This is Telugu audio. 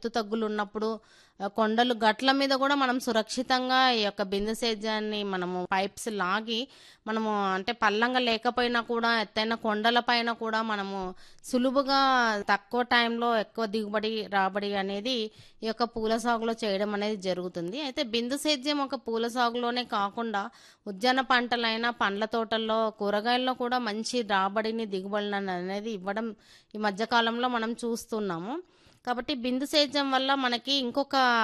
ఎత్తు తగ్గులు ఉన్నప్పుడు ఆ, కొండలు గట్ల మీద కూడా మనం సురక్షితంగా ఈ యొక్క బిందు సేద్యాన్ని మనము పైప్స్ లాగి మనము అంటే పల్లంగా లేకపోయినా కూడా ఎత్తైన కొండల పైన కూడా మనము సులువుగా తక్కువ టైంలో ఎక్కువ దిగుబడి రాబడి అనేది ఈ యొక్క పూల సాగులో చేయడం అనేది జరుగుతుంది అయితే బిందు సేద్యం ఒక పూల సాగులోనే కాకుండా ఉద్యాన పంటలైన పండ్ల తోటల్లో కూరగాయల్లో కూడా మంచి రాబడిని దిగుబడిని అనేది ఇవ్వడం ఈ మధ్యకాలంలో మనం చూస్తున్నాము కాబట్టి బిందు సేద్యం వల్ల మనకి ఇంకొక